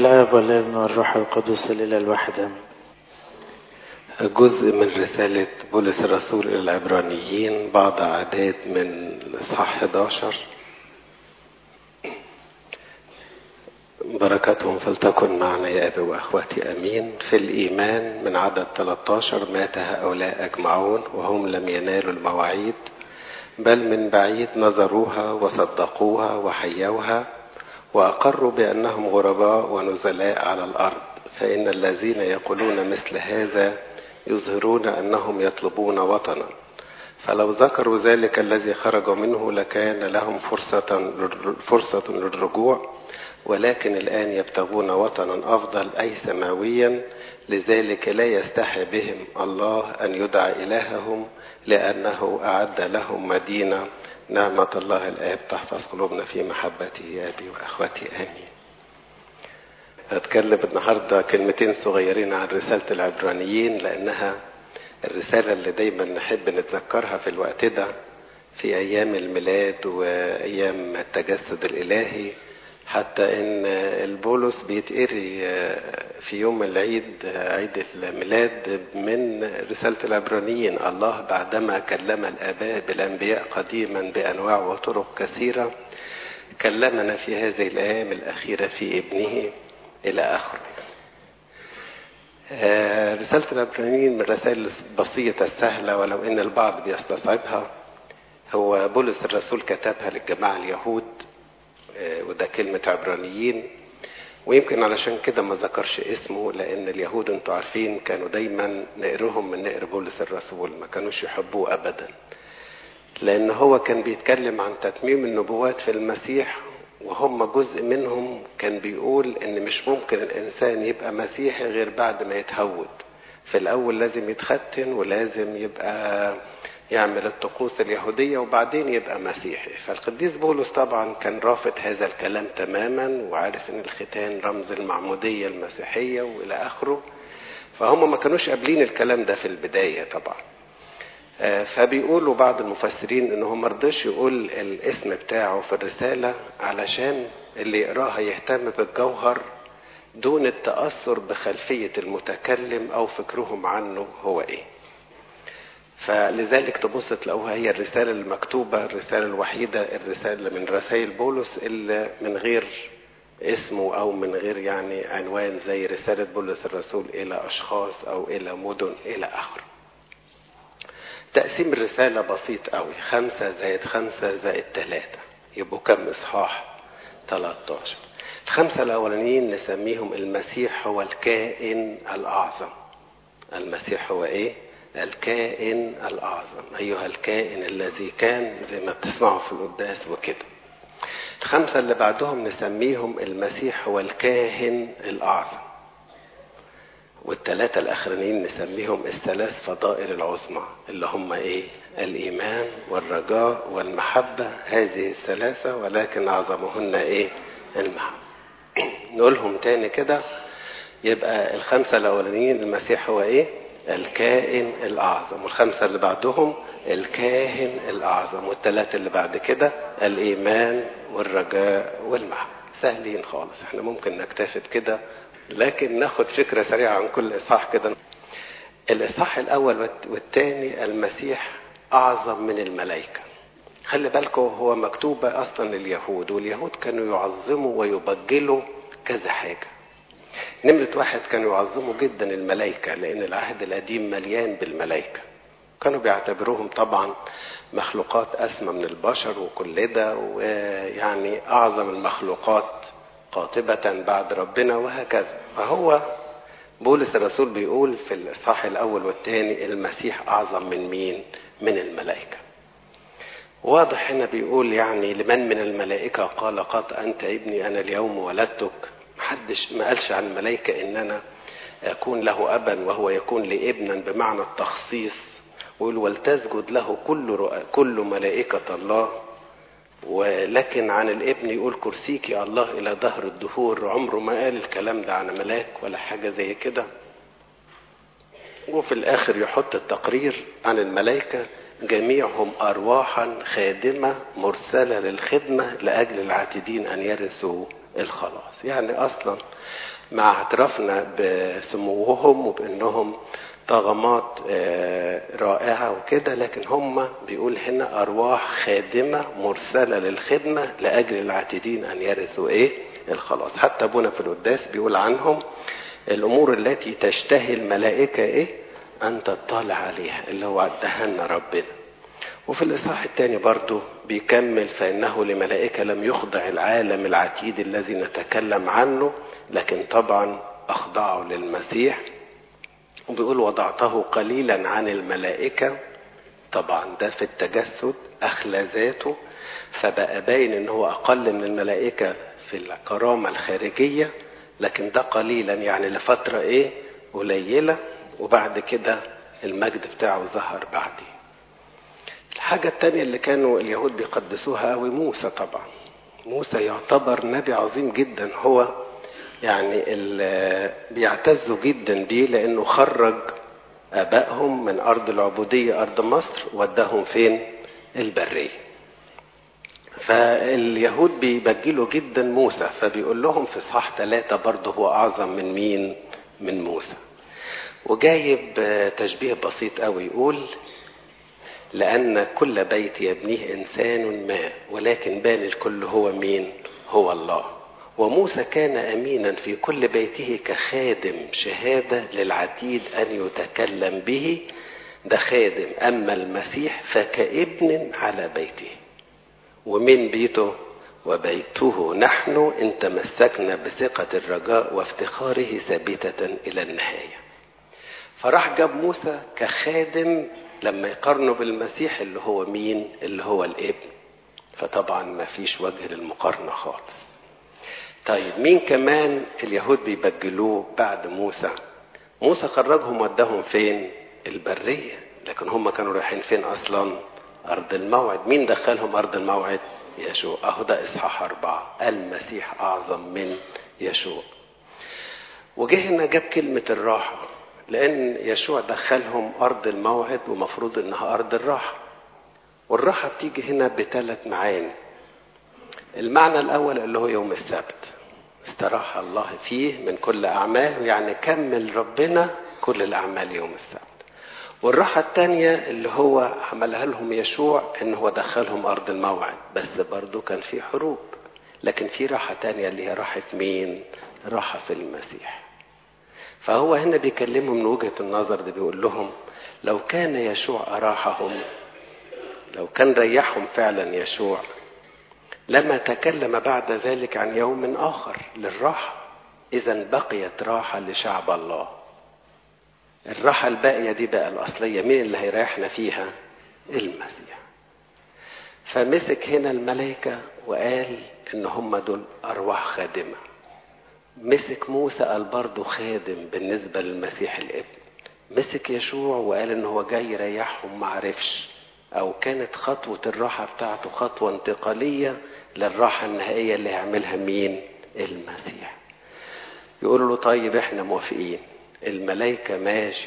الاب والابن والروح القدس الاله الواحد امين جزء من رسالة بولس الرسول إلى العبرانيين بعض أعداد من إصحاح 11 بركاتهم فلتكن معنا يا أبي وأخواتي أمين في الإيمان من عدد 13 مات هؤلاء أجمعون وهم لم ينالوا المواعيد بل من بعيد نظروها وصدقوها وحيوها وأقروا بأنهم غرباء ونزلاء على الأرض فإن الذين يقولون مثل هذا يظهرون أنهم يطلبون وطنا فلو ذكروا ذلك الذي خرجوا منه لكان لهم فرصة فرصة للرجوع ولكن الآن يبتغون وطنا أفضل أي سماويا لذلك لا يستحي بهم الله أن يدعى إلههم لأنه أعد لهم مدينة نعمة الله الآب تحفظ قلوبنا في محبته يا أبي وأخوتي آمين هتكلم النهاردة كلمتين صغيرين عن رسالة العبرانيين لأنها الرسالة اللي دايما نحب نتذكرها في الوقت ده في أيام الميلاد وأيام التجسد الإلهي حتى إن البولس بيتقري في يوم العيد عيد الميلاد من رسالة العبرانيين الله بعدما كلم الآباء بالأنبياء قديما بأنواع وطرق كثيرة كلمنا في هذه الأيام الأخيرة في ابنه إلى آخره رسالة العبرانيين من الرسائل البسيطة السهلة ولو إن البعض بيستصعبها هو بولس الرسول كتبها للجماعة اليهود وده كلمة عبرانيين ويمكن علشان كده ما ذكرش اسمه لأن اليهود انتوا عارفين كانوا دايما نقرهم من نقر بولس الرسول ما كانوش يحبوه أبدا لأن هو كان بيتكلم عن تتميم النبوات في المسيح وهم جزء منهم كان بيقول ان مش ممكن الانسان يبقى مسيحي غير بعد ما يتهود في الاول لازم يتختن ولازم يبقى يعمل الطقوس اليهودية وبعدين يبقى مسيحي فالقديس بولس طبعا كان رافض هذا الكلام تماما وعارف ان الختان رمز المعمودية المسيحية والى اخره فهم ما كانوش قابلين الكلام ده في البداية طبعا فبيقولوا بعض المفسرين ان هو مرضيش يقول الاسم بتاعه في الرسالة علشان اللي يقراها يهتم بالجوهر دون التأثر بخلفية المتكلم او فكرهم عنه هو ايه فلذلك تبص تلاقوها هي الرسالة المكتوبة الرسالة الوحيدة الرسالة من رسائل بولس اللي من غير اسمه او من غير يعني عنوان زي رسالة بولس الرسول الى اشخاص او الى مدن الى اخره تقسيم الرسالة بسيط قوي خمسة زائد خمسة زائد ثلاثة يبقوا كم إصحاح 13 الخمسة الأولانيين نسميهم المسيح هو الكائن الأعظم المسيح هو إيه؟ الكائن الأعظم أيها الكائن الذي كان زي ما بتسمعوا في القداس وكده الخمسة اللي بعدهم نسميهم المسيح هو الكاهن الأعظم والثلاثة الأخرانيين نسميهم الثلاث فضائل العظمى اللي هم إيه؟ الإيمان والرجاء والمحبة هذه الثلاثة ولكن أعظمهن إيه؟ المحبة. نقولهم تاني كده يبقى الخمسة الأولانيين المسيح هو إيه؟ الكائن الأعظم والخمسة اللي بعدهم الكاهن الأعظم والثلاثة اللي بعد كده الإيمان والرجاء والمحبة سهلين خالص احنا ممكن نكتفي بكده لكن ناخد فكرة سريعة عن كل إصحاح كده الإصحاح الأول والثاني المسيح أعظم من الملائكة خلي بالكم هو مكتوبة أصلا لليهود واليهود كانوا يعظموا ويبجلوا كذا حاجة نمرة واحد كانوا يعظموا جدا الملائكة لأن العهد القديم مليان بالملائكة كانوا بيعتبروهم طبعا مخلوقات أسمى من البشر وكل ده ويعني أعظم المخلوقات قاطبة بعد ربنا وهكذا فهو بولس الرسول بيقول في الإصحاح الأول والثاني المسيح أعظم من مين؟ من الملائكة واضح هنا بيقول يعني لمن من الملائكة قال قد أنت ابني أنا اليوم ولدتك محدش ما قالش عن الملائكة إن أنا أكون له أبا وهو يكون لي ابنا بمعنى التخصيص ويقول ولتسجد له كل كل ملائكة الله ولكن عن الابن يقول كرسيك يا الله الى ظهر الدهور عمره ما قال الكلام ده عن ملاك ولا حاجه زي كده وفي الاخر يحط التقرير عن الملائكه جميعهم ارواحا خادمه مرسله للخدمه لاجل العاتدين ان يرثوا الخلاص يعني أصلا مع اعترافنا بسموهم وبأنهم طغمات رائعة وكده لكن هم بيقول هنا أرواح خادمة مرسلة للخدمة لأجل العاتدين أن يرثوا إيه الخلاص حتى أبونا في القداس بيقول عنهم الأمور التي تشتهي الملائكة إيه أن تطلع عليها اللي هو ادهنا ربنا وفي الإصحاح الثاني برضو بيكمل فإنه لملائكة لم يخضع العالم العتيد الذي نتكلم عنه لكن طبعا أخضعه للمسيح وبيقول وضعته قليلا عن الملائكة طبعا ده في التجسد أخلى ذاته فبقى باين إن هو أقل من الملائكة في الكرامة الخارجية لكن ده قليلا يعني لفترة إيه قليلة وبعد كده المجد بتاعه ظهر بعديه الحاجة التانية اللي كانوا اليهود بيقدسوها قوي موسى طبعا موسى يعتبر نبي عظيم جدا هو يعني بيعتزوا جدا بيه لانه خرج ابائهم من ارض العبودية ارض مصر وداهم فين البرية فاليهود بيبجلوا جدا موسى فبيقول لهم في اصحاح ثلاثة برضه هو اعظم من مين من موسى وجايب تشبيه بسيط قوي يقول لأن كل بيت يبنيه إنسان ما ولكن بان الكل هو مين هو الله وموسى كان أمينا في كل بيته كخادم شهادة للعتيد أن يتكلم به ده خادم أما المسيح فكابن على بيته ومن بيته وبيته نحن إن تمسكنا بثقة الرجاء وافتخاره ثابتة إلى النهاية فراح جاب موسى كخادم لما يقارنوا بالمسيح اللي هو مين اللي هو الابن فطبعا ما فيش وجه للمقارنة خالص طيب مين كمان اليهود بيبجلوه بعد موسى موسى خرجهم وداهم فين البرية لكن هم كانوا رايحين فين أصلا أرض الموعد مين دخلهم أرض الموعد يشوع أهو ده إصحاح أربعة المسيح أعظم من يشوع وجه هنا جاب كلمة الراحة لأن يشوع دخلهم أرض الموعد ومفروض إنها أرض الراحة والراحة بتيجي هنا بثلاث معاني المعنى الأول اللي هو يوم السبت استراح الله فيه من كل أعماله يعني كمل ربنا كل الأعمال يوم السبت والراحة الثانية اللي هو عملها لهم يشوع إن هو دخلهم أرض الموعد بس برضو كان في حروب لكن في راحة تانية اللي هي راحة مين؟ راحة في المسيح فهو هنا بيكلمهم من وجهة النظر ده بيقول لهم لو كان يشوع أراحهم لو كان ريحهم فعلا يشوع لما تكلم بعد ذلك عن يوم آخر للراحة إذا بقيت راحة لشعب الله الراحة الباقية دي بقى الأصلية مين اللي هيريحنا فيها المسيح فمسك هنا الملائكة وقال إن هم دول أرواح خادمة مسك موسى قال برضه خادم بالنسبة للمسيح الابن مسك يشوع وقال إن هو جاي يريحهم معرفش أو كانت خطوة الراحة بتاعته خطوة انتقالية للراحة النهائية اللي هيعملها مين؟ المسيح. يقولوا له طيب احنا موافقين. الملائكة ماشي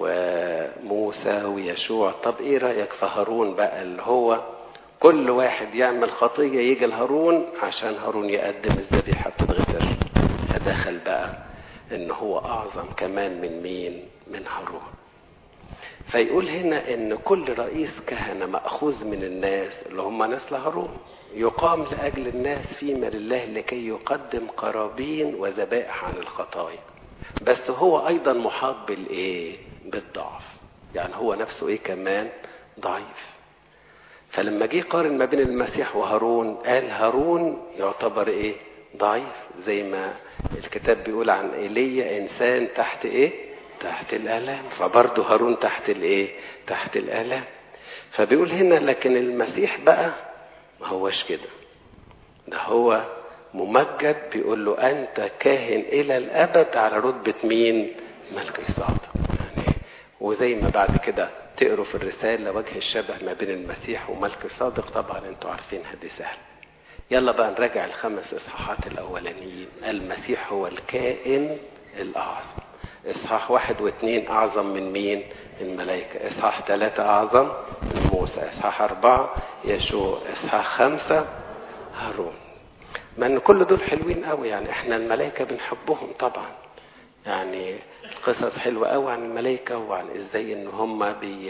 وموسى ويشوع طب ايه رأيك في هارون بقى اللي هو كل واحد يعمل خطية يجي لهارون عشان هارون يقدم الذبيحة بتتغفر فدخل بقى ان هو اعظم كمان من مين من هارون فيقول هنا ان كل رئيس كهنة مأخوذ من الناس اللي هم نسل هارون يقام لأجل الناس فيما لله لكي يقدم قرابين وذبائح عن الخطايا بس هو أيضا محاط بالإيه بالضعف يعني هو نفسه إيه كمان ضعيف فلما جه قارن ما بين المسيح وهارون قال هارون يعتبر إيه ضعيف زي ما الكتاب بيقول عن ايليا انسان تحت ايه تحت الالام فبرضه هارون تحت الايه تحت الالام فبيقول هنا لكن المسيح بقى ما هوش كده ده هو ممجد بيقول له انت كاهن الى الابد على رتبه مين ملك صادق يعني وزي ما بعد كده تقروا في الرساله وجه الشبه ما بين المسيح وملك الصادق طبعا انتوا عارفينها دي سهله يلا بقى نراجع الخمس اصحاحات الاولانيين المسيح هو الكائن الاعظم اصحاح واحد واثنين اعظم من مين الملائكة اصحاح ثلاثة اعظم من موسى اصحاح اربعة يشوع اصحاح خمسة هارون ما ان كل دول حلوين قوي يعني احنا الملائكه بنحبهم طبعا يعني القصص حلوه قوي عن الملائكه وعن ازاي ان هم بي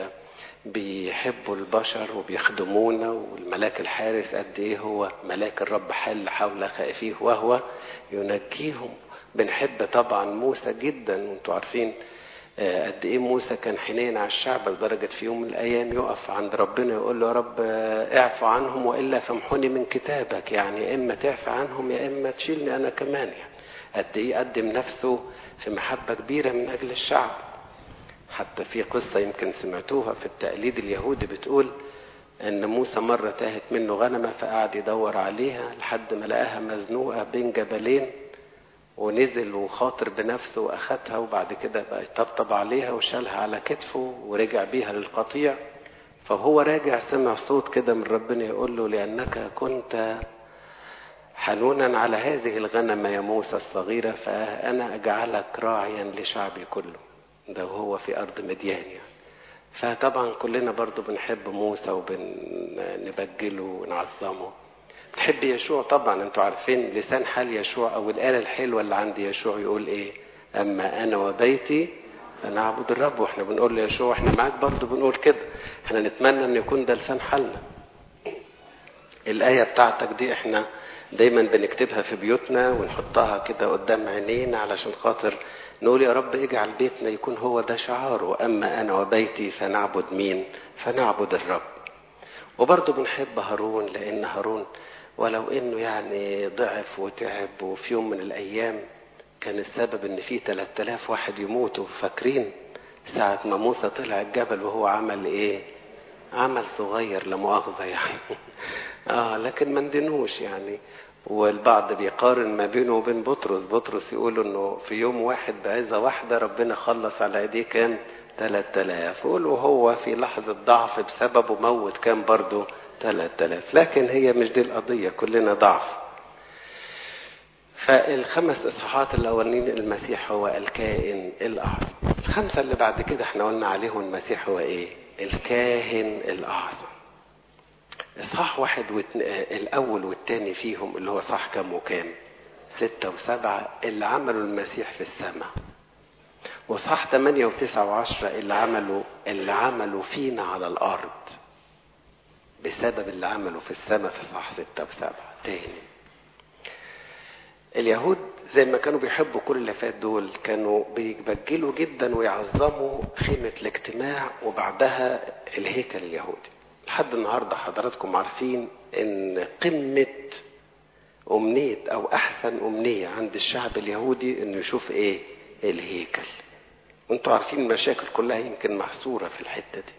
بيحبوا البشر وبيخدمونا والملاك الحارس قد ايه هو ملاك الرب حل حول خائفيه وهو ينجيهم بنحب طبعا موسى جدا وانتوا عارفين قد ايه موسى كان حنين على الشعب لدرجه في يوم من الايام يقف عند ربنا يقول له يا رب اعفو عنهم والا فامحني من كتابك يعني يا اما تعفى عنهم يا اما تشيلني انا كمان يعني قد ايه قدم نفسه في محبه كبيره من اجل الشعب حتى في قصه يمكن سمعتوها في التقليد اليهودي بتقول ان موسى مره تاهت منه غنمه فقعد يدور عليها لحد ما لقاها مزنوقه بين جبلين ونزل وخاطر بنفسه واخدها وبعد كده بقى يطبطب عليها وشالها على كتفه ورجع بيها للقطيع فهو راجع سمع صوت كده من ربنا يقول له لانك كنت حنونا على هذه الغنمه يا موسى الصغيره فانا اجعلك راعيا لشعبي كله ده وهو في ارض مديان يعني فطبعا كلنا برضو بنحب موسى وبنبجله ونعظمه بنحب يشوع طبعا انتوا عارفين لسان حال يشوع او الاله الحلوه اللي عند يشوع يقول ايه اما انا وبيتي فنعبد الرب واحنا بنقول ليشوع احنا معاك برضو بنقول كده احنا نتمنى ان يكون ده لسان حالنا الايه بتاعتك دي احنا دايما بنكتبها في بيوتنا ونحطها كده قدام عينينا علشان خاطر نقول يا رب اجعل بيتنا يكون هو ده شعاره اما انا وبيتي فنعبد مين فنعبد الرب وبرضه بنحب هارون لان هارون ولو انه يعني ضعف وتعب وفي يوم من الايام كان السبب ان في 3000 واحد يموتوا فاكرين ساعة ما موسى طلع الجبل وهو عمل ايه عمل صغير لمؤاخذة يعني اه لكن ما ندينوش يعني والبعض بيقارن ما بينه وبين بطرس بطرس يقول انه في يوم واحد بعزة واحدة ربنا خلص على ايديه كام 3000 يقول وهو في لحظة ضعف بسببه موت كام برضه 3000 لكن هي مش دي القضية كلنا ضعف فالخمس اصحاحات الاولانيين المسيح هو الكائن الاعظم الخمسه اللي بعد كده احنا قلنا عليهم المسيح هو ايه الكاهن الاعظم اصحاح واحد واتن... الاول والثاني فيهم اللي هو صح كام وكام ستة وسبعة اللي عملوا المسيح في السماء وصح ثمانية وتسعة وعشرة اللي عملوا اللي عملوا فينا على الأرض بسبب اللي عملوا في السماء في صح ستة وسبعة تاني اليهود زي ما كانوا بيحبوا كل اللي فات دول كانوا بيبجلوا جدا ويعظموا خيمة الاجتماع وبعدها الهيكل اليهودي لحد النهارده حضراتكم عارفين ان قمة أمنية أو أحسن أمنية عند الشعب اليهودي إنه يشوف إيه؟ الهيكل. وأنتوا عارفين المشاكل كلها يمكن محصورة في الحتة دي.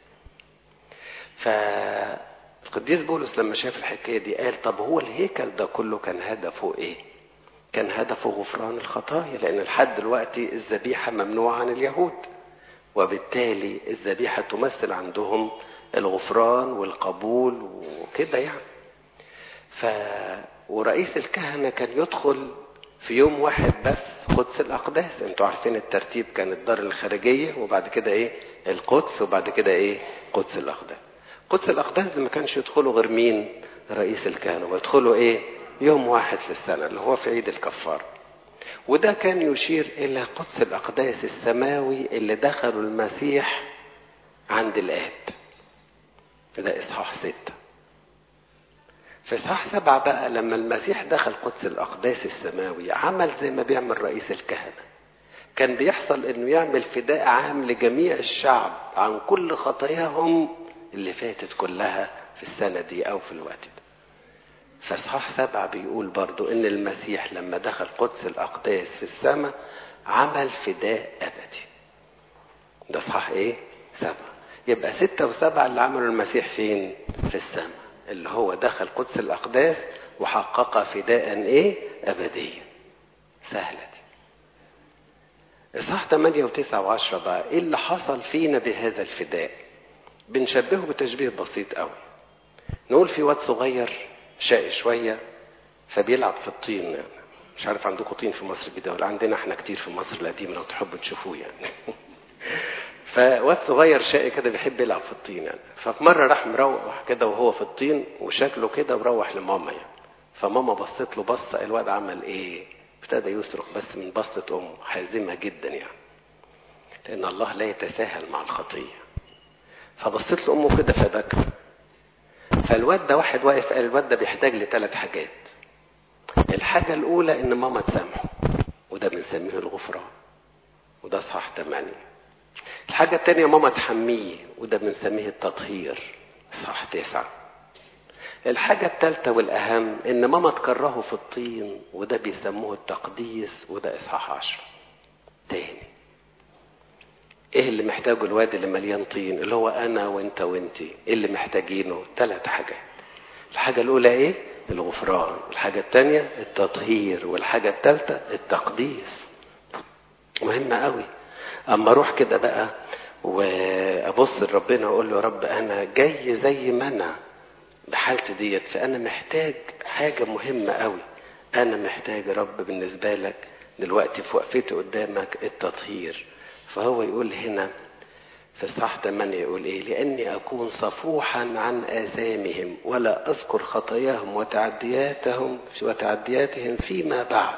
فالقديس بولس لما شاف الحكاية دي قال طب هو الهيكل ده كله كان هدفه إيه؟ كان هدفه غفران الخطايا لأن لحد دلوقتي الذبيحة ممنوعة عن اليهود. وبالتالي الذبيحة تمثل عندهم الغفران والقبول وكده يعني. ف ورئيس الكهنه كان يدخل في يوم واحد بس قدس الاقداس انتوا عارفين الترتيب كان الدار الخارجيه وبعد كده ايه القدس وبعد كده ايه قدس الاقداس قدس الاقداس ده ما كانش يدخله غير مين رئيس الكهنه ويدخلوا ايه يوم واحد في السنه اللي هو في عيد الكفار وده كان يشير الى قدس الاقداس السماوي اللي دخلوا المسيح عند الاب ده اصحاح سته في صح سبعة بقى لما المسيح دخل قدس الأقداس السماوي عمل زي ما بيعمل رئيس الكهنة كان بيحصل انه يعمل فداء عام لجميع الشعب عن كل خطاياهم اللي فاتت كلها في السنة دي أو في الوقت ده فصح سبعة بيقول برضو ان المسيح لما دخل قدس الأقداس في السماء عمل فداء أبدي ده صح ايه سبعة يبقى ستة وسبعة اللي عملوا المسيح فين في السماء اللي هو دخل قدس الأقداس وحقق فداء إيه؟ أبديا. سهلة دي. إصحاح 8 و9 و10 بقى إيه اللي حصل فينا بهذا الفداء؟ بنشبهه بتشبيه بسيط قوي. نقول في واد صغير شقي شوية فبيلعب في الطين يعني. مش عارف عندكم طين في مصر كده ولا عندنا احنا كتير في مصر القديمة لو تحبوا تشوفوه يعني. فواد صغير شقي كده بيحب يلعب في الطين يعني ففي مره راح مروح كده وهو في الطين وشكله كده وروح لماما يعني فماما بصت له بصة الواد عمل ايه ابتدى يصرخ بس من بصة امه حازمة جدا يعني لان الله لا يتساهل مع الخطية فبصت له امه كده فبكى فالواد ده واحد واقف قال الواد ده بيحتاج لثلاث حاجات الحاجة الأولى إن ماما تسامحه وده بنسميه الغفران وده صح تمانية الحاجة التانية ماما تحميه وده بنسميه التطهير صح تسعة الحاجة التالتة والأهم إن ماما تكرهه في الطين وده بيسموه التقديس وده إصحاح عشرة تاني إيه اللي محتاجه الواد اللي مليان طين اللي هو أنا وأنت وأنتي إيه اللي محتاجينه ثلاث حاجات الحاجة الأولى إيه الغفران الحاجة التانية التطهير والحاجة التالتة التقديس مهمة قوي أما أروح كده بقى وأبص لربنا وأقول له يا رب أنا جاي زي ما أنا بحالتي ديت فأنا محتاج حاجة مهمة قوي أنا محتاج يا رب بالنسبة لك دلوقتي في وقفتي قدامك التطهير فهو يقول هنا في الصح 8 يقول ايه لاني اكون صفوحا عن اثامهم ولا اذكر خطاياهم وتعدياتهم وتعدياتهم فيما بعد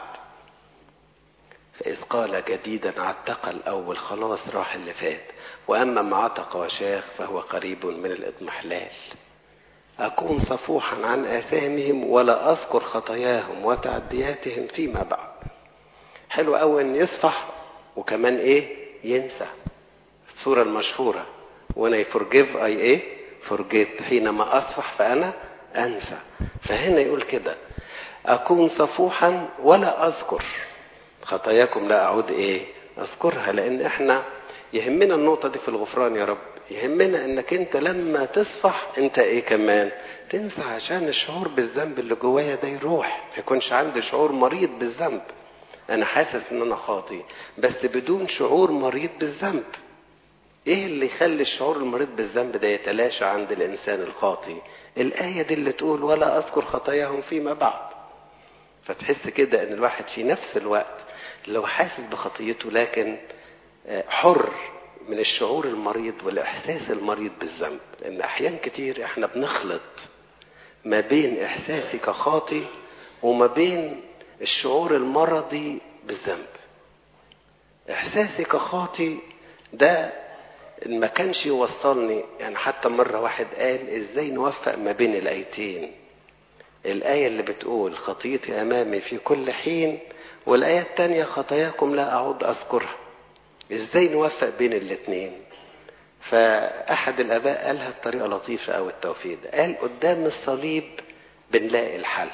فإذ قال جديدا عتق الأول خلاص راح اللي فات وأما ما عتق وشاخ فهو قريب من الإضمحلال أكون صفوحا عن آثامهم ولا أذكر خطاياهم وتعدياتهم فيما بعد حلو أوي إن يصفح وكمان إيه ينسى الصورة المشهورة when I forgive I إيه forget حينما أصفح فأنا أنسى فهنا يقول كده أكون صفوحا ولا أذكر خطاياكم لا أعود إيه أذكرها لأن إحنا يهمنا النقطة دي في الغفران يا رب يهمنا انك انت لما تصفح انت ايه كمان تنسى عشان الشعور بالذنب اللي جوايا ده يروح ما يكونش عندي شعور مريض بالذنب انا حاسس ان انا خاطي بس بدون شعور مريض بالذنب ايه اللي يخلي الشعور المريض بالذنب ده يتلاشى عند الانسان الخاطي الايه دي اللي تقول ولا اذكر خطاياهم فيما بعد فتحس كده ان الواحد في نفس الوقت لو حاسس بخطيته لكن حر من الشعور المريض والاحساس المريض بالذنب لان احيان كتير احنا بنخلط ما بين احساسي كخاطي وما بين الشعور المرضي بالذنب احساسي كخاطي ده ما كانش يوصلني يعني حتى مرة واحد قال ازاي نوفق ما بين الايتين الآية اللي بتقول خطيتي أمامي في كل حين والآية التانية خطاياكم لا أعود أذكرها ازاي نوفق بين الاتنين فأحد الآباء قالها بطريقة لطيفة أو التوفيق ده قال قدام الصليب بنلاقي الحل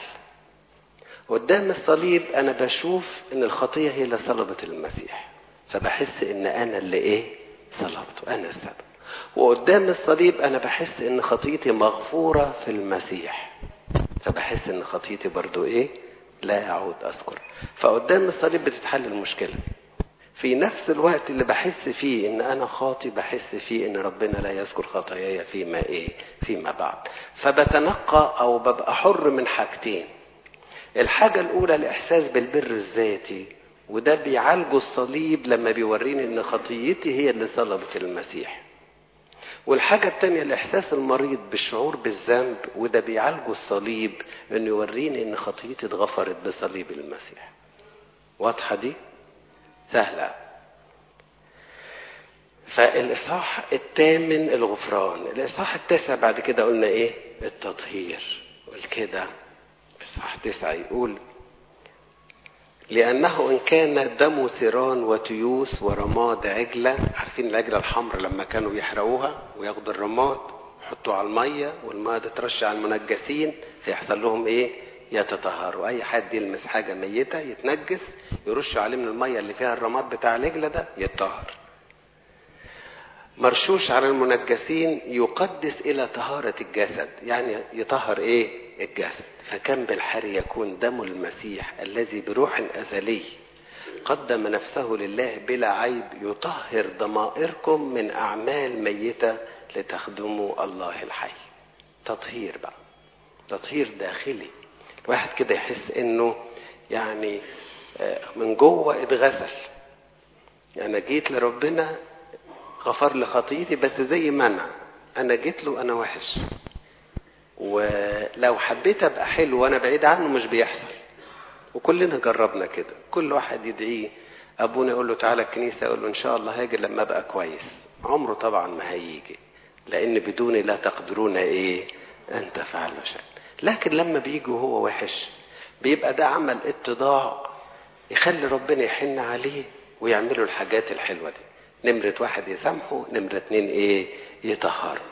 قدام الصليب أنا بشوف إن الخطية هي اللي صلبت المسيح فبحس إن أنا اللي إيه صلبته أنا السبب وقدام الصليب أنا بحس إن خطيتي مغفورة في المسيح فبحس إن خطيتي برضو إيه لا أعود أذكر فقدام الصليب بتتحل المشكلة في نفس الوقت اللي بحس فيه ان انا خاطي بحس فيه ان ربنا لا يذكر خطاياي فيما ايه فيما بعد فبتنقى او ببقى حر من حاجتين الحاجة الاولى الاحساس بالبر الذاتي وده بيعالجه الصليب لما بيوريني ان خطيتي هي اللي صلبت المسيح والحاجة التانية الإحساس المريض بالشعور بالذنب وده بيعالجه الصليب إنه يوريني إن خطيتي اتغفرت بصليب المسيح. واضحة دي؟ سهلة فالإصحاح الثامن الغفران الإصحاح التاسع بعد كده قلنا إيه التطهير والكده في إصحاح تسعة يقول لأنه إن كان دم سيران وتيوس ورماد عجلة عارفين العجلة الحمراء لما كانوا يحرقوها وياخدوا الرماد يحطوه على المية والمية تترش على المنجسين فيحصل لهم إيه يتطهروا اي حد يلمس حاجه ميته يتنجس يرش عليه من الميه اللي فيها الرماد بتاع العجله ده يتطهر مرشوش على المنجسين يقدس الى طهاره الجسد يعني يطهر ايه الجسد فكم بالحري يكون دم المسيح الذي بروح ازلي قدم نفسه لله بلا عيب يطهر ضمائركم من اعمال ميته لتخدموا الله الحي تطهير بقى تطهير داخلي الواحد كده يحس انه يعني من جوه اتغسل يعني جيت لربنا غفر لي خطيتي بس زي ما انا انا جيت له انا وحش ولو حبيت ابقى حلو وانا بعيد عنه مش بيحصل وكلنا جربنا كده كل واحد يدعيه ابونا يقول له تعالى الكنيسه يقول له ان شاء الله هاجي لما ابقى كويس عمره طبعا ما هيجي لان بدوني لا تقدرون ايه ان تفعلوا شيء لكن لما بيجي وهو وحش بيبقى ده عمل اتضاع يخلي ربنا يحن عليه ويعملوا الحاجات الحلوه دي نمره واحد يسامحه نمره اتنين ايه يطهره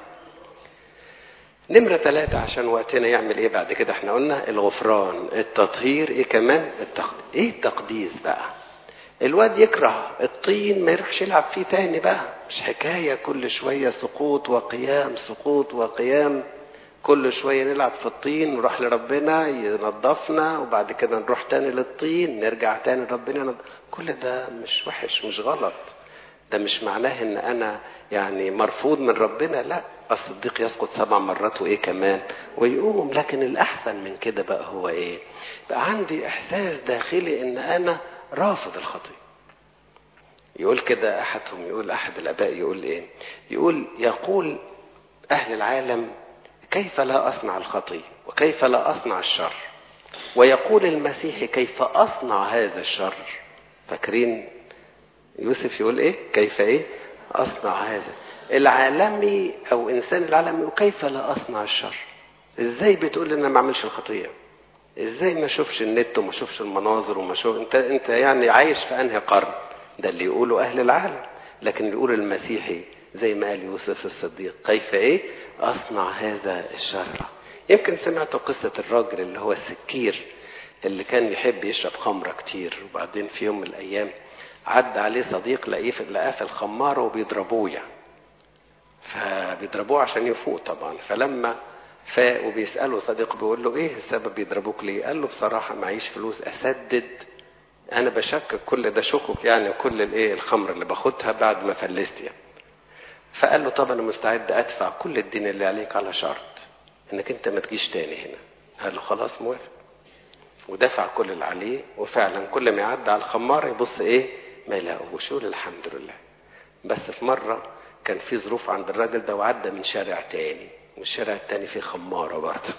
نمرة ثلاثة عشان وقتنا يعمل ايه بعد كده احنا قلنا الغفران التطهير ايه كمان التقديس ايه التقديس بقى الواد يكره الطين ما يروحش يلعب فيه تاني بقى مش حكاية كل شوية سقوط وقيام سقوط وقيام كل شوية نلعب في الطين نروح لربنا ينظفنا وبعد كده نروح تاني للطين نرجع تاني لربنا ينضف. كل ده مش وحش مش غلط ده مش معناه ان انا يعني مرفوض من ربنا لا الصديق يسقط سبع مرات وايه كمان ويقوم لكن الاحسن من كده بقى هو ايه بقى عندي احساس داخلي ان انا رافض الخطيه يقول كده احدهم يقول احد الاباء يقول ايه يقول يقول اهل العالم كيف لا اصنع الخطيه وكيف لا اصنع الشر ويقول المسيح كيف اصنع هذا الشر فاكرين يوسف يقول ايه كيف ايه اصنع هذا العالمي او انسان العالمي وكيف لا اصنع الشر ازاي بتقول ان انا ما اعملش الخطيه ازاي ما اشوفش النت وما اشوفش المناظر وما اشوف انت انت يعني عايش في انهي قرن ده اللي يقوله اهل العالم لكن اللي يقول المسيحي زي ما قال يوسف الصديق كيف ايه اصنع هذا الشر يمكن سمعتوا قصه الراجل اللي هو السكير اللي كان يحب يشرب خمره كتير وبعدين في يوم من الايام عدى عليه صديق لقيه في لقاه في الخماره وبيضربوه يعني فبيضربوه عشان يفوق طبعا فلما فاق وبيساله صديق بيقول له ايه السبب بيضربوك ليه؟ قال له بصراحه معيش فلوس اسدد انا بشكك كل ده شكك يعني وكل الايه الخمر اللي باخدها بعد ما فلست يعني. فقال له طب انا مستعد ادفع كل الدين اللي عليك على شرط انك انت ما تجيش تاني هنا. قال له خلاص موافق. ودفع كل اللي عليه وفعلا كل ما يعدي على الخمار يبص ايه ما يلاقوش يقول الحمد لله. بس في مره كان في ظروف عند الراجل ده وعدى من شارع تاني والشارع التاني فيه خمارة برضه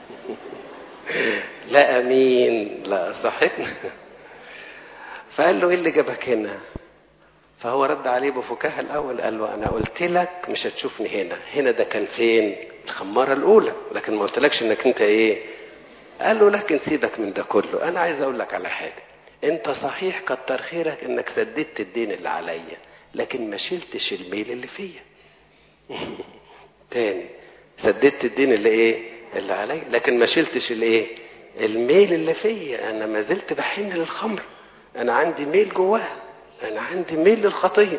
لا أمين لا صحتنا فقال له إيه اللي جابك هنا فهو رد عليه بفكاهة الأول قال له أنا قلت لك مش هتشوفني هنا هنا ده كان فين الخمارة الأولى لكن ما قلتلكش إنك أنت إيه قال له لكن سيبك من ده كله أنا عايز أقول لك على حاجة أنت صحيح كتر خيرك إنك سددت الدين اللي عليا لكن ما شلتش الميل اللي فيا تاني سددت الدين اللي ايه اللي عليا لكن ما شلتش الايه الميل اللي فيا انا ما زلت بحن للخمر انا عندي ميل جواها انا عندي ميل للخطيه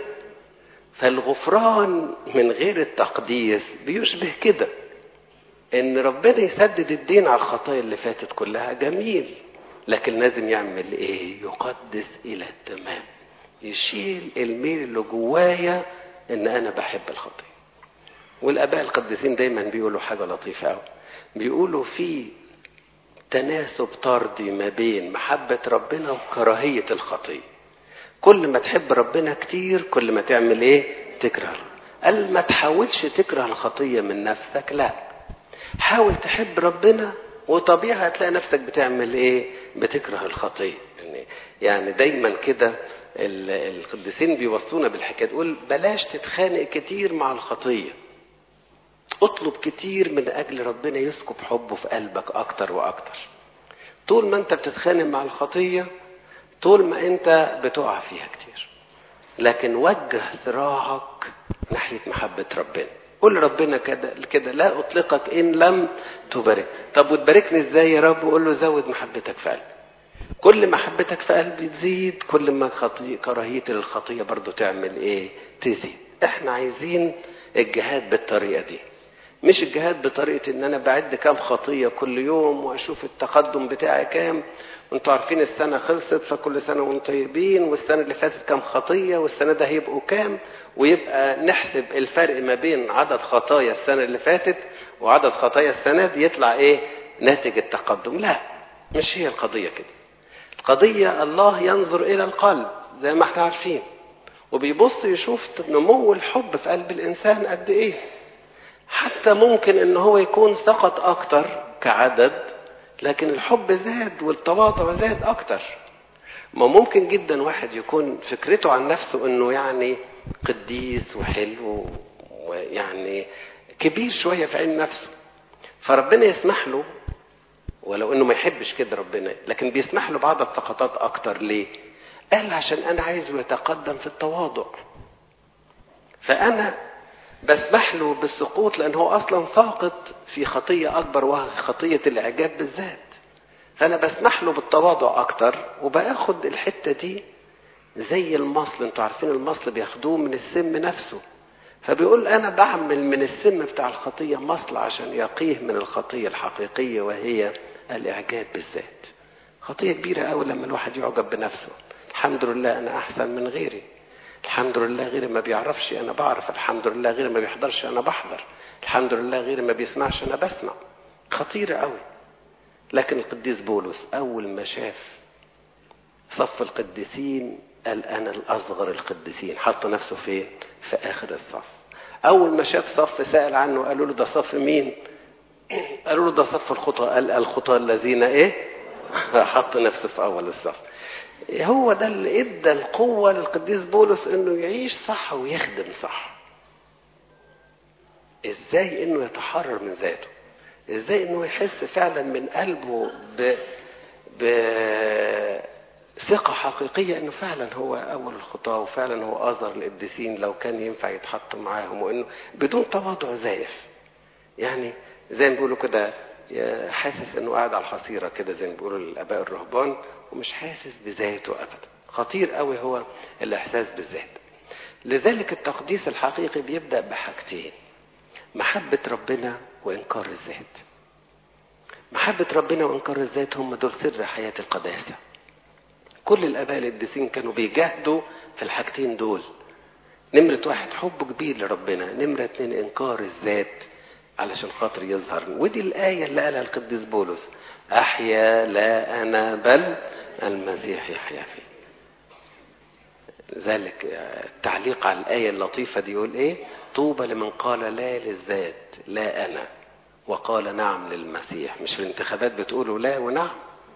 فالغفران من غير التقديس بيشبه كده ان ربنا يسدد الدين على الخطايا اللي فاتت كلها جميل لكن لازم يعمل ايه يقدس الى التمام يشيل الميل اللي جوايا ان انا بحب الخطيه والاباء القديسين دايما بيقولوا حاجه لطيفه قوي بيقولوا في تناسب طردي ما بين محبه ربنا وكراهيه الخطيه كل ما تحب ربنا كتير كل ما تعمل ايه تكره قال ما تحاولش تكره الخطيه من نفسك لا حاول تحب ربنا وطبيعي هتلاقي نفسك بتعمل ايه بتكره الخطيه يعني يعني دايما كده القديسين بيوصونا بالحكايه تقول بلاش تتخانق كتير مع الخطيه اطلب كتير من اجل ربنا يسكب حبه في قلبك اكتر واكتر طول ما انت بتتخانق مع الخطيه طول ما انت بتقع فيها كتير لكن وجه صراعك ناحيه محبه ربنا قول ربنا كده كده لا اطلقك ان لم تبارك طب وتباركني ازاي يا رب قول له زود محبتك في قلبي كل محبتك في قلبي تزيد كل ما خطي... كراهيتي للخطيه برضو تعمل ايه تزيد احنا عايزين الجهاد بالطريقه دي مش الجهاد بطريقه ان انا بعد كام خطيه كل يوم واشوف التقدم بتاعي كام وانتوا عارفين السنه خلصت فكل سنه وانتم طيبين والسنه اللي فاتت كام خطيه والسنه ده هيبقوا كام ويبقى نحسب الفرق ما بين عدد خطايا السنه اللي فاتت وعدد خطايا السنه دي يطلع ايه ناتج التقدم لا مش هي القضيه كده القضيه الله ينظر الى القلب زي ما احنا عارفين وبيبص يشوف نمو الحب في قلب الانسان قد ايه حتى ممكن ان هو يكون سقط اكتر كعدد لكن الحب زاد والتواضع زاد اكتر ما ممكن جدا واحد يكون فكرته عن نفسه انه يعني قديس وحلو ويعني كبير شوية في عين نفسه فربنا يسمح له ولو انه ما يحبش كده ربنا لكن بيسمح له بعض السقطات اكتر ليه قال عشان انا عايزه يتقدم في التواضع فانا بسمح له بالسقوط لان هو اصلا ساقط في خطيه اكبر وهي خطيه الاعجاب بالذات فانا بسمح له بالتواضع اكتر وباخد الحته دي زي المصل انتوا عارفين المصل بياخدوه من السم نفسه فبيقول انا بعمل من السم بتاع الخطيه مصل عشان يقيه من الخطيه الحقيقيه وهي الاعجاب بالذات خطيه كبيره قوي لما الواحد يعجب بنفسه الحمد لله انا احسن من غيري الحمد لله غيري ما بيعرفش انا بعرف الحمد لله غيري ما بيحضرش انا بحضر الحمد لله غيري ما بيسمعش انا بسمع خطيره قوي لكن القديس بولس اول ما شاف صف القديسين قال انا الاصغر القديسين حط نفسه فين في اخر الصف اول ما شاف صف سال عنه قالوا له ده صف مين قالوا له ده صف الخطى قال الخطى الذين ايه حط نفسه في اول الصف هو ده اللي ادى القوه للقديس بولس انه يعيش صح ويخدم صح ازاي انه يتحرر من ذاته ازاي انه يحس فعلا من قلبه ب بثقة حقيقية انه فعلا هو اول الخطاة وفعلا هو اظهر القديسين لو كان ينفع يتحط معاهم وانه بدون تواضع زائف يعني زي ما بيقولوا كده حاسس انه قاعد على الحصيرة كده زي ما بيقولوا الاباء الرهبان ومش حاسس بذاته ابدا خطير قوي هو الاحساس بالذات لذلك التقديس الحقيقي بيبدأ بحاجتين محبة ربنا وإنكار الذات محبة ربنا وإنكار الذات هم دول سر حياة القداسة كل الآباء القديسين كانوا بيجاهدوا في الحاجتين دول نمرة واحد حب كبير لربنا نمرة اتنين إنكار الذات علشان خاطر يظهر ودي الآية اللي قالها القديس بولس أحيا لا أنا بل المسيح يحيا فيه ذلك التعليق على الآية اللطيفة دي يقول إيه طوبى لمن قال لا للذات لا أنا وقال نعم للمسيح مش في الانتخابات بتقولوا لا ونعم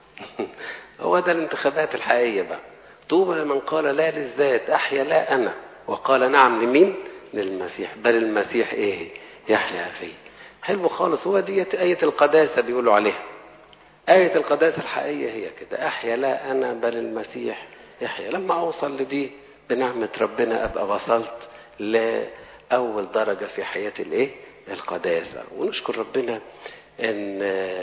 هو ده الانتخابات الحقيقية بقى طوبى لمن قال لا للذات أحيا لا أنا وقال نعم لمين للمسيح بل المسيح إيه يحيا فيه حلو خالص هو دي آية القداسة بيقولوا عليها آية القداسة الحقيقية هي كده أحيا لا أنا بل المسيح يحيا لما أوصل لدي بنعمة ربنا أبقى وصلت لأول درجة في حياة الإيه؟ القداسة ونشكر ربنا إن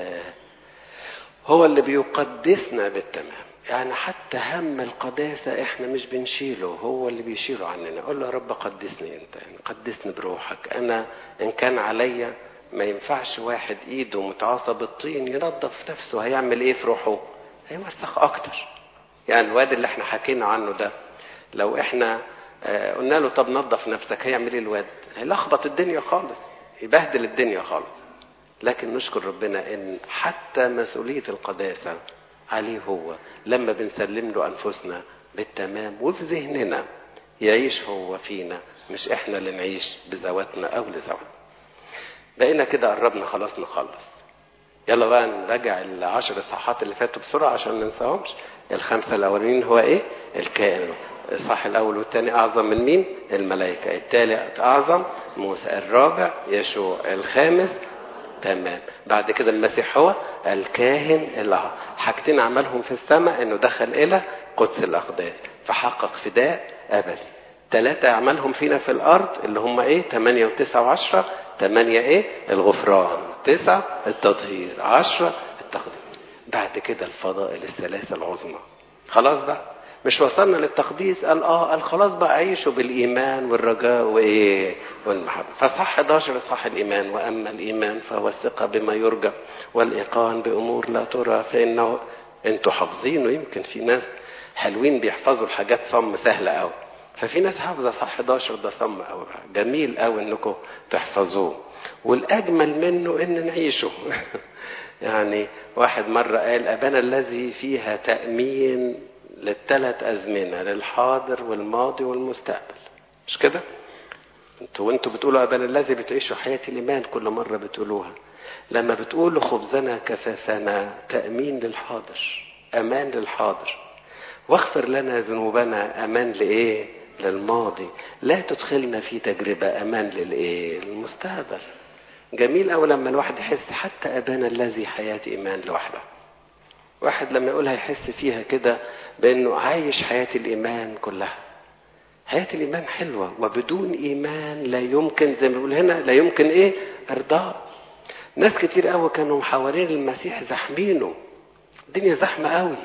هو اللي بيقدسنا بالتمام يعني حتى هم القداسة احنا مش بنشيله هو اللي بيشيله عننا قول له يا رب قدسني انت يعني قدسني بروحك انا ان كان عليا ما ينفعش واحد ايده متعاصة بالطين ينظف نفسه هيعمل ايه في روحه هيوسخ اكتر يعني الواد اللي احنا حكينا عنه ده لو احنا قلنا له طب نظف نفسك هيعمل ايه الواد هيلخبط الدنيا خالص يبهدل الدنيا خالص لكن نشكر ربنا ان حتى مسؤولية القداسة عليه هو لما بنسلم له انفسنا بالتمام وفي ذهننا يعيش هو فينا مش احنا اللي نعيش بذواتنا او لذواتنا بقينا كده قربنا خلاص نخلص يلا بقى نراجع العشر اصحاحات اللي فاتوا بسرعه عشان ما ننساهمش الخمسه الاولانيين هو ايه الكائن الصح الاول والثاني اعظم من مين الملائكه الثالث اعظم موسى الرابع يشوع الخامس تمام بعد كده المسيح هو الكاهن اللي حاجتين عملهم في السماء انه دخل الى قدس الاقداس فحقق فداء ابدي ثلاثة أعمالهم فينا في الأرض اللي هم إيه؟ ثمانية وتسعة وعشرة ثمانية إيه؟ الغفران تسعة التطهير عشرة التقديم بعد كده الفضائل الثلاثة العظمى خلاص بقى مش وصلنا للتقديس قال اه قال خلاص بقى عيشوا بالايمان والرجاء وايه والمحبه فصح 11 صح الايمان واما الايمان فهو الثقه بما يرجى والايقان بامور لا ترى فانه انتوا حافظينه يمكن في ناس حلوين بيحفظوا الحاجات صم سهله قوي ففي ناس حافظه صح 11 ده صم قوي جميل قوي انكم تحفظوه والاجمل منه ان نعيشه يعني واحد مره قال ابانا الذي فيها تامين للثلاث أزمنة للحاضر والماضي والمستقبل مش كده انتوا وانتوا بتقولوا ابانا الذي بتعيشوا حياه الايمان كل مره بتقولوها لما بتقولوا خبزنا كفافنا تامين للحاضر امان للحاضر واغفر لنا ذنوبنا امان لايه للماضي لا تدخلنا في تجربه امان للايه للمستقبل جميل أوي لما الواحد يحس حتى أبانا الذي حياة إيمان لوحده واحد لما يقولها يحس فيها كده بأنه عايش حياة الإيمان كلها حياة الإيمان حلوة وبدون إيمان لا يمكن زي ما بيقول هنا لا يمكن إيه إرضاء ناس كتير قوي كانوا حوالين المسيح زحمينه الدنيا زحمة قوي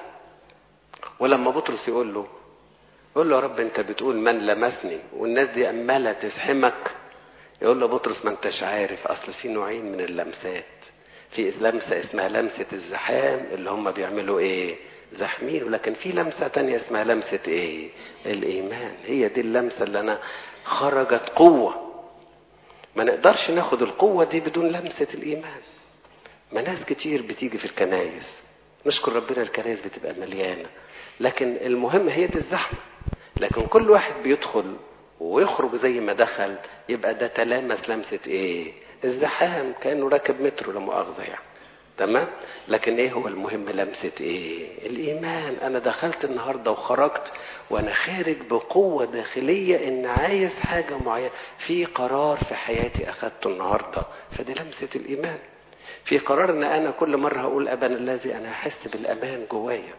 ولما بطرس يقول له يقول له يا رب انت بتقول من لمسني والناس دي عماله تزحمك يقول له بطرس ما انتش عارف اصل في نوعين من اللمسات في لمسه اسمها لمسه الزحام اللي هم بيعملوا ايه زحمين ولكن في لمسه تانية اسمها لمسه ايه الايمان هي دي اللمسه اللي انا خرجت قوه ما نقدرش ناخد القوه دي بدون لمسه الايمان ما ناس كتير بتيجي في الكنايس نشكر ربنا الكنايس بتبقى مليانه لكن المهم هي دي الزحمه لكن كل واحد بيدخل ويخرج زي ما دخل يبقى ده تلامس لمسة ايه الزحام كأنه راكب مترو لا مؤاخذة يعني تمام لكن ايه هو المهم لمسة ايه الايمان انا دخلت النهاردة وخرجت وانا خارج بقوة داخلية ان عايز حاجة معينة في قرار في حياتي اخدته النهاردة فدي لمسة الايمان في قرار ان انا كل مرة هقول ابانا الذي انا احس بالامان جوايا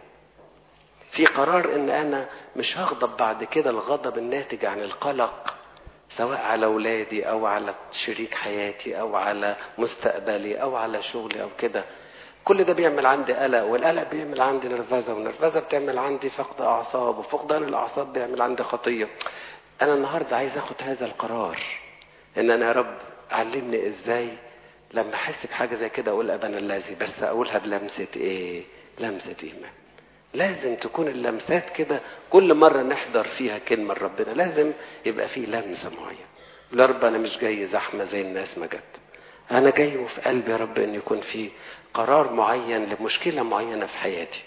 في قرار ان انا مش هغضب بعد كده الغضب الناتج عن القلق سواء على اولادي او على شريك حياتي او على مستقبلي او على شغلي او كده كل ده بيعمل عندي قلق والقلق بيعمل عندي نرفزه والنرفزه بتعمل عندي فقد اعصاب وفقدان الاعصاب بيعمل عندي خطيه انا النهارده عايز اخد هذا القرار ان انا يا رب علمني ازاي لما احس بحاجه زي كده اقول ابانا الذي بس اقولها بلمسه ايه لمسه ايمان لازم تكون اللمسات كده كل مرة نحضر فيها كلمة ربنا لازم يبقى في لمسة معينة يا رب أنا مش جاي زحمة زي الناس ما جت أنا جاي وفي قلبي يا رب أن يكون في قرار معين لمشكلة معينة في حياتي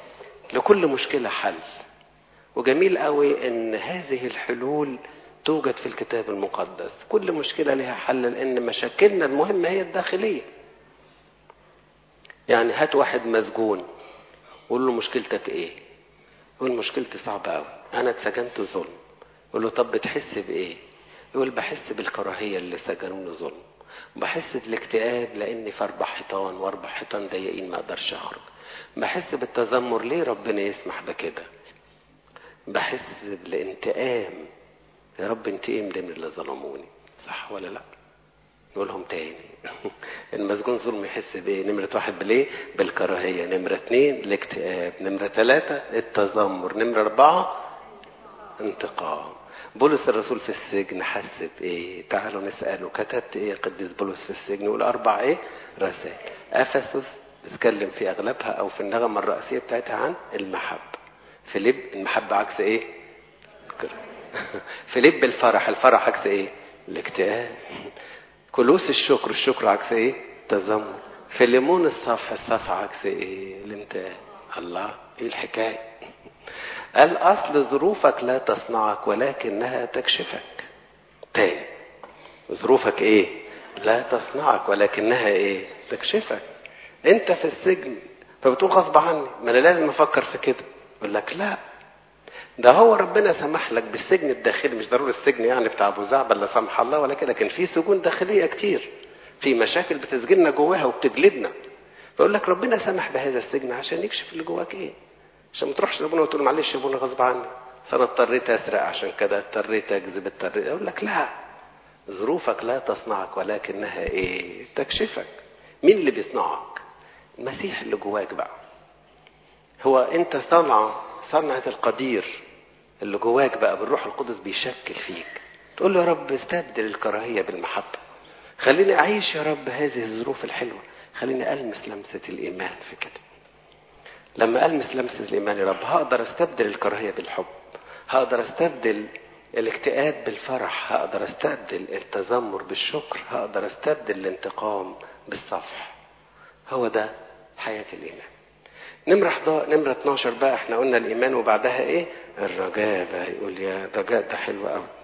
لكل مشكلة حل وجميل قوي أن هذه الحلول توجد في الكتاب المقدس كل مشكلة لها حل لأن مشاكلنا المهمة هي الداخلية يعني هات واحد مسجون قول له مشكلتك ايه يقول مشكلتي صعبة قوي انا اتسجنت ظلم يقول له طب بتحس بايه يقول بحس بالكراهية اللي سجنوني ظلم بحس بالاكتئاب لاني في اربع حيطان واربع حيطان ضيقين ما اقدرش اخرج بحس بالتذمر ليه ربنا يسمح بكده بحس بالانتقام يا رب انتقم لي من اللي ظلموني صح ولا لا نقولهم تاني المسجون ظلم يحس بايه نمرة واحد بالايه بالكراهية نمرة اتنين الاكتئاب نمرة ثلاثة التذمر نمرة اربعة انتقام بولس الرسول في السجن حس بايه تعالوا نسأله كتبت ايه قديس بولس في السجن يقول اربع ايه رسائل افسس بتتكلم في اغلبها او في النغمة الرئيسية بتاعتها عن المحبة فيليب المحبة عكس ايه فيليب الفرح الفرح عكس ايه الاكتئاب كلوس الشكر الشكر عكس ايه تذمر فيليمون الصفح الصفح عكس ايه الانتقام الله ايه الحكايه قال اصل ظروفك لا تصنعك ولكنها تكشفك تاني ظروفك ايه لا تصنعك ولكنها ايه تكشفك انت في السجن فبتقول غصب عني ما انا لازم افكر في كده يقول لك لا ده هو ربنا سمح لك بالسجن الداخلي مش ضروري السجن يعني بتاع ابو زعبل لا سمح الله ولا كده لكن في سجون داخليه كتير في مشاكل بتسجننا جواها وبتجلدنا فيقول لك ربنا سمح بهذا السجن عشان يكشف اللي جواك ايه عشان ما تروحش لابونا وتقول معلش يا ابونا غصب عني انا اضطريت اسرق عشان كده اضطريت اكذب اضطريت اقول لك لا ظروفك لا تصنعك ولكنها ايه تكشفك مين اللي بيصنعك المسيح اللي جواك بقى هو انت صنعه صنعة القدير اللي جواك بقى بالروح القدس بيشكل فيك تقول له يا رب استبدل الكراهية بالمحبة خليني أعيش يا رب هذه الظروف الحلوة خليني ألمس لمسة الإيمان في كده لما ألمس لمسة الإيمان يا رب هقدر استبدل الكراهية بالحب هقدر استبدل الاكتئاب بالفرح هقدر استبدل التذمر بالشكر هقدر استبدل الانتقام بالصفح هو ده حياة الإيمان نمرة 11 نمرة 12 بقى احنا قلنا الإيمان وبعدها إيه؟ الرجاء بقى يقول يا الرجاء ده حلو قوي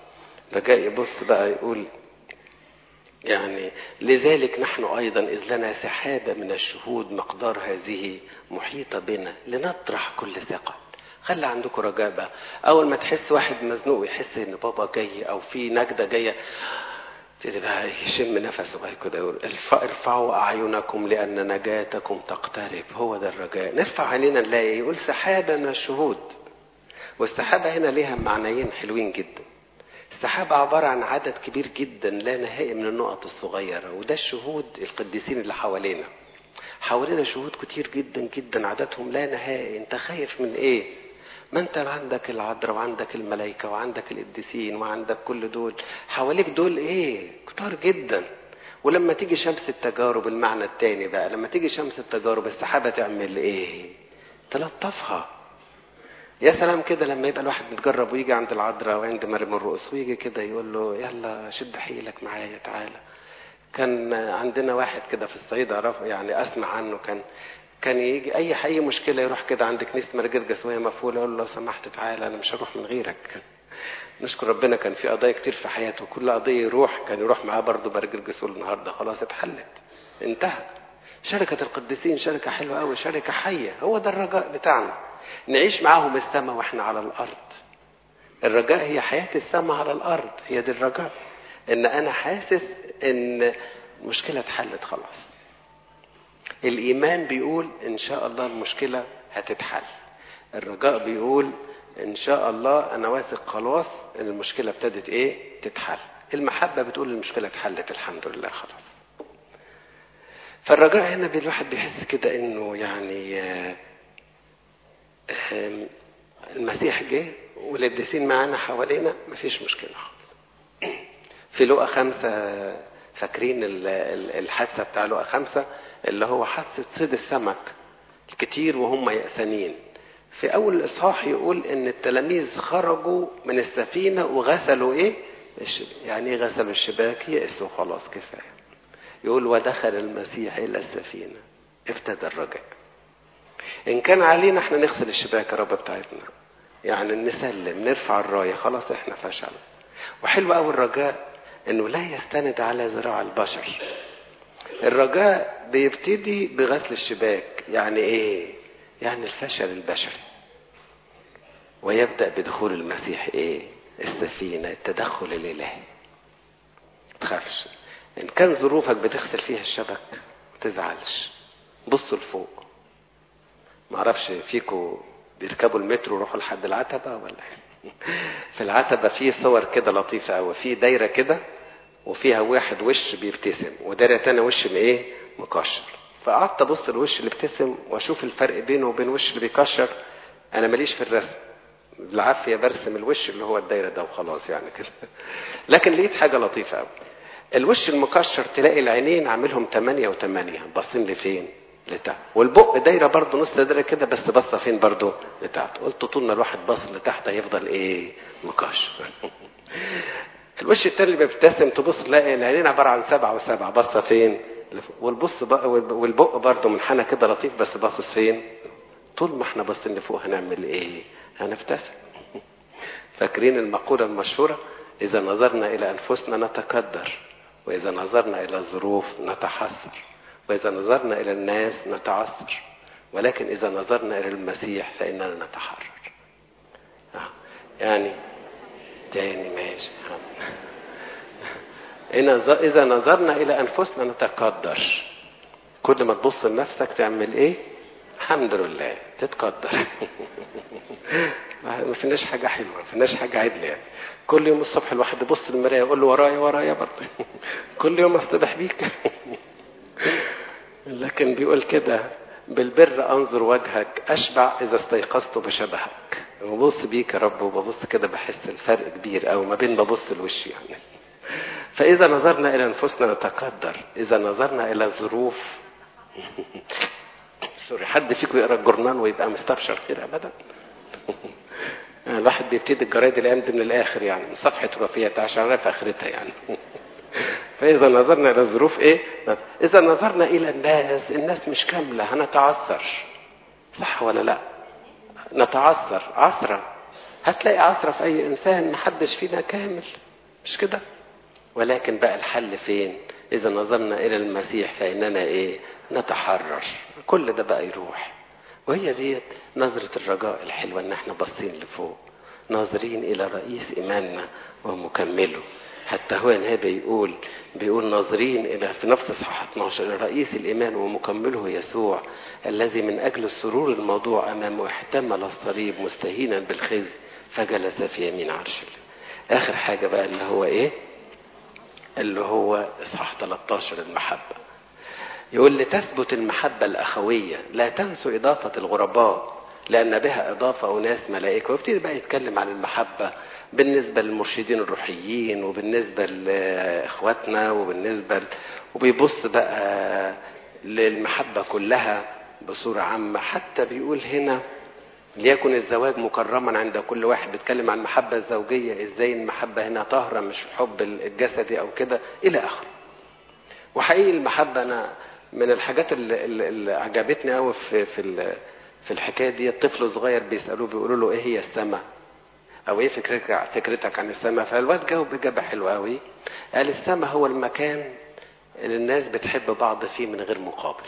رجاء يبص بقى يقول يعني لذلك نحن أيضا إذ لنا سحابة من الشهود مقدار هذه محيطة بنا لنطرح كل ثقة خلي عندكم رجاء بقى أول ما تحس واحد مزنوق يحس إن بابا جاي أو في نجدة جاية تبتدي بقى يشم نفسه بقى كده يقول ارفعوا أعينكم لأن نجاتكم تقترب هو ده الرجاء نرفع عينينا نلاقي يقول سحابة من الشهود والسحابة هنا ليها معنيين حلوين جدا السحابة عبارة عن عدد كبير جدا لا نهائي من النقط الصغيرة وده الشهود القديسين اللي حوالينا حوالينا شهود كتير جدا جدا عددهم لا نهائي انت خايف من ايه ما انت عندك العذراء وعندك الملائكة وعندك القديسين وعندك كل دول حواليك دول ايه كتار جدا ولما تيجي شمس التجارب المعنى التاني بقى لما تيجي شمس التجارب السحابة تعمل ايه تلطفها يا سلام كده لما يبقى الواحد متجرب ويجي عند العذراء وعند مريم الرؤوس ويجي كده يقول له يلا شد حيلك معايا تعالى كان عندنا واحد كده في الصعيد اعرفه يعني اسمع عنه كان كان يجي اي اي مشكله يروح كده عند كنيسه مرجرجس وهي مفوله يقول له لو سمحت تعالى انا مش هروح من غيرك نشكر ربنا كان في قضايا كتير في حياته كل قضيه يروح كان يروح معاه برضه مرجرجس يقول النهارده خلاص اتحلت انتهى شركة القديسين شركة حلوة قوي شركة حية هو ده الرجاء بتاعنا نعيش معاهم السماء واحنا على الأرض الرجاء هي حياة السماء على الأرض هي دي الرجاء إن أنا حاسس إن المشكلة اتحلت خلاص الإيمان بيقول إن شاء الله المشكلة هتتحل الرجاء بيقول إن شاء الله أنا واثق خلاص إن المشكلة ابتدت إيه تتحل المحبة بتقول المشكلة اتحلت الحمد لله خلاص فالرجاء هنا الواحد بيحس كده انه يعني المسيح جه والقديسين معانا حوالينا مفيش مشكله خالص في لقا خمسة فاكرين الحادثة بتاع لقا خمسة اللي هو حادثة صيد السمك الكتير وهم يأسانين في أول الإصحاح يقول إن التلاميذ خرجوا من السفينة وغسلوا إيه؟ يعني إيه غسلوا الشباك يأسوا خلاص كفاية يقول ودخل المسيح إلى السفينة ابتدى الرجاء إن كان علينا احنا نغسل الشباك يا رب بتاعتنا يعني نسلم نرفع الراية خلاص احنا فشل وحلو قوي الرجاء انه لا يستند على ذراع البشر الرجاء بيبتدي بغسل الشباك يعني ايه يعني الفشل البشري ويبدأ بدخول المسيح ايه السفينة التدخل الالهي تخافش ان كان ظروفك بتغسل فيها الشبك ما تزعلش بص لفوق ما اعرفش فيكم بيركبوا المترو يروحوا لحد العتبه ولا في العتبه في صور كده لطيفه قوي في دايره كده وفيها واحد وش بيبتسم ودايره تانية وش ايه مكشر فقعدت ابص الوش اللي ابتسم واشوف الفرق بينه وبين وش اللي بيكشر انا ماليش في الرسم بالعافيه برسم الوش اللي هو الدايره ده وخلاص يعني كده لكن لقيت حاجه لطيفه قوي الوش المكشر تلاقي العينين عاملهم 8 و8 باصين لفين؟ لتحت والبق دايره برضه نص دايره كده بس باصه فين برضه؟ لتحت قلت طول ما الواحد باص لتحت هيفضل ايه؟ مكشر الوش التاني اللي بيبتسم تبص تلاقي العينين عباره عن سبعه وسبعه باصه فين؟ والبص بقى والبق برضه منحنى كده لطيف بس باصص فين؟ طول ما احنا باصين لفوق هنعمل ايه؟ هنبتسم فاكرين المقوله المشهوره اذا نظرنا الى انفسنا نتكدر وإذا نظرنا إلى الظروف نتحسر وإذا نظرنا إلى الناس نتعثر ولكن إذا نظرنا إلى المسيح فإننا نتحرر آه. يعني تاني ماشي إذا نظرنا إلى أنفسنا نتقدر كل ما تبص لنفسك تعمل إيه؟ الحمد لله تتقدر ما فيناش حاجة حلوة ما فيناش حاجة عدلة يعني كل يوم الصبح الواحد يبص للمراية يقول له ورايا ورايا برضه كل يوم اصطبح بيك لكن بيقول كده بالبر انظر وجهك اشبع اذا استيقظت بشبهك ببص بيك يا رب وببص كده بحس الفرق كبير او ما بين ببص لوشي يعني فاذا نظرنا الى انفسنا نتقدر اذا نظرنا الى الظروف سوري حد فيكم يقرا الجورنال ويبقى مستبشر خير ابدا الواحد بيبتدي الجرايد الايام دي من الاخر يعني من صفحه وفيات عشان عارف اخرتها يعني فاذا نظرنا الى الظروف ايه اذا نظرنا الى الناس الناس مش كامله هنتعثر صح ولا لا نتعثر عثره هتلاقي عثره في اي انسان محدش فينا كامل مش كده ولكن بقى الحل فين اذا نظرنا الى المسيح فاننا ايه نتحرر كل ده بقى يروح وهي دي نظرة الرجاء الحلوة ان احنا باصين لفوق ناظرين الى رئيس ايماننا ومكمله حتى هو هنا بيقول بيقول ناظرين الى في نفس اصحاح 12 الى رئيس الايمان ومكمله يسوع الذي من اجل السرور الموضوع امامه احتمل الصليب مستهينا بالخزي فجلس في يمين عرش الله اخر حاجه بقى اللي هو ايه اللي هو اصحاح 13 المحبه يقول لتثبت المحبه الاخويه لا تنسوا اضافه الغرباء لأن بها إضافة أناس ملائكة ويبتدي بقى يتكلم عن المحبة بالنسبة للمرشدين الروحيين وبالنسبة لإخواتنا وبالنسبة ل... وبيبص بقى للمحبة كلها بصورة عامة حتى بيقول هنا ليكن الزواج مكرما عند كل واحد بيتكلم عن المحبة الزوجية ازاي المحبة هنا طاهرة مش الحب الجسدي او كده الى اخره وحقيقي المحبة انا من الحاجات اللي, اللي عجبتني قوي في في في الحكايه دي الطفل صغير بيسالوه بيقولوا له ايه هي السماء او ايه فكرتك فكرتك عن السماء فالواد جاوب اجابه حلوه قوي قال السماء هو المكان اللي الناس بتحب بعض فيه من غير مقابل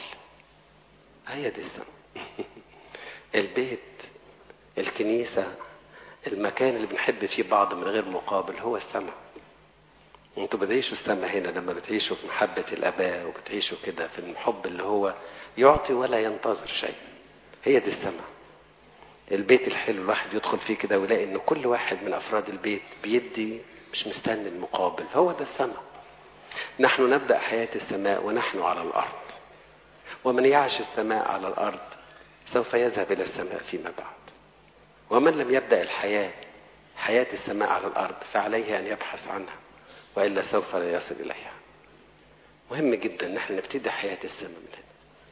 هي دي السماء البيت الكنيسه المكان اللي بنحب فيه بعض من غير مقابل هو السماء انتوا بتعيشوا السماء هنا لما بتعيشوا في محبة الآباء وبتعيشوا كده في الحب اللي هو يعطي ولا ينتظر شيء هي دي السماء البيت الحلو الواحد يدخل فيه كده ويلاقي ان كل واحد من افراد البيت بيدي مش مستني المقابل هو ده السماء نحن نبدا حياه السماء ونحن على الارض ومن يعش السماء على الارض سوف يذهب الى السماء فيما بعد ومن لم يبدا الحياه حياه السماء على الارض فعليه ان يبحث عنها والا سوف لا يصل اليها مهم جدا ان احنا نبتدي حياه السماء من هنا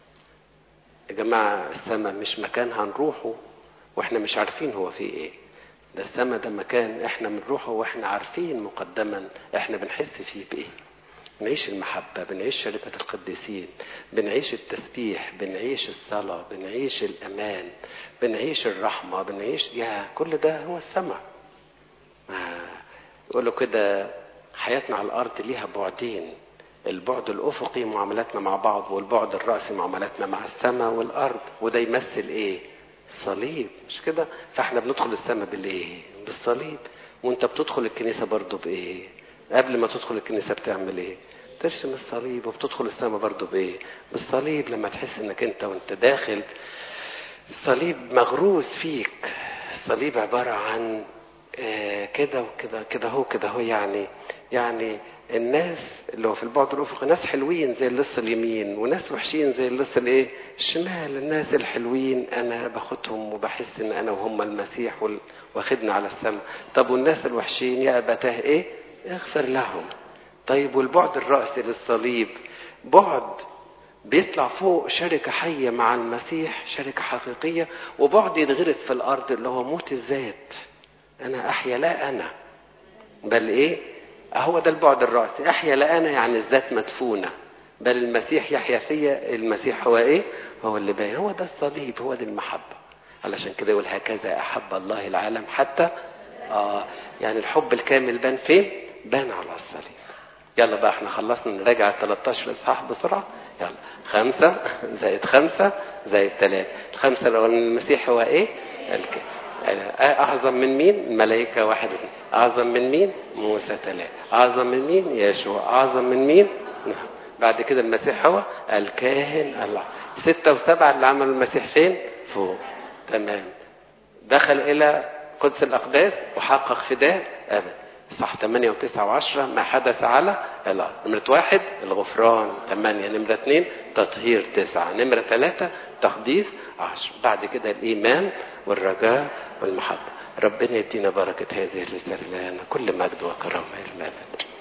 يا جماعة السماء مش مكان هنروحه واحنا مش عارفين هو فيه ايه ده السماء ده مكان احنا بنروحه واحنا عارفين مقدما احنا بنحس فيه بايه بنعيش المحبة بنعيش شركة القديسين بنعيش التسبيح بنعيش الصلاة بنعيش الأمان بنعيش الرحمة بنعيش يا كل ده هو السماء يقولوا كده حياتنا على الأرض ليها بعدين البعد الافقي معاملاتنا مع بعض والبعد الراسي معاملاتنا مع السماء والارض وده يمثل ايه صليب مش كده فاحنا بندخل السماء بالايه بالصليب وانت بتدخل الكنيسه برضه بايه قبل ما تدخل الكنيسه بتعمل ايه ترسم الصليب وبتدخل السماء برضه بايه بالصليب لما تحس انك انت وانت داخل الصليب مغروس فيك الصليب عباره عن آه كده وكده كده هو كده هو يعني يعني الناس اللي هو في البعد الافقي ناس حلوين زي اللص اليمين وناس وحشين زي اللص الايه الشمال الناس الحلوين انا باخدهم وبحس ان انا وهم المسيح واخدنا على السماء طب والناس الوحشين يا ابتاه ايه اغفر لهم طيب والبعد الرأسي للصليب بعد بيطلع فوق شركة حية مع المسيح شركة حقيقية وبعد ينغرس في الأرض اللي هو موت الذات أنا أحيا لا أنا بل إيه هو ده البعد الرأسي أحيا لا أنا يعني الذات مدفونة بل المسيح يحيا فيا المسيح هو إيه هو اللي باين هو ده الصليب هو دي المحبة علشان كده يقول هكذا أحب الله العالم حتى آه يعني الحب الكامل بان فين بان على الصليب يلا بقى احنا خلصنا نراجع ال 13 اصحاح بسرعه يلا خمسة زائد خمسة زائد ثلاثة الخمسة لو المسيح هو ايه الك... أعظم من مين الملائكة واحد اثنين أعظم من مين موسى ثلاثة أعظم من مين يشوع أعظم من مين بعد كده المسيح هو الكاهن الله ستة وسبعة اللي عملوا المسيح فين فوق تمام دخل إلى قدس الأقداس وحقق فداء أبدا صح 8 و9 و10 ما حدث على الأرض نمرة واحد الغفران 8 نمرة اثنين تطهير 9 نمرة ثلاثة تقديس 10 بعد كده الإيمان والرجاء والمحبة ربنا يدينا بركة هذه الرسالة لنا كل مجد وكرامة إلى الأبد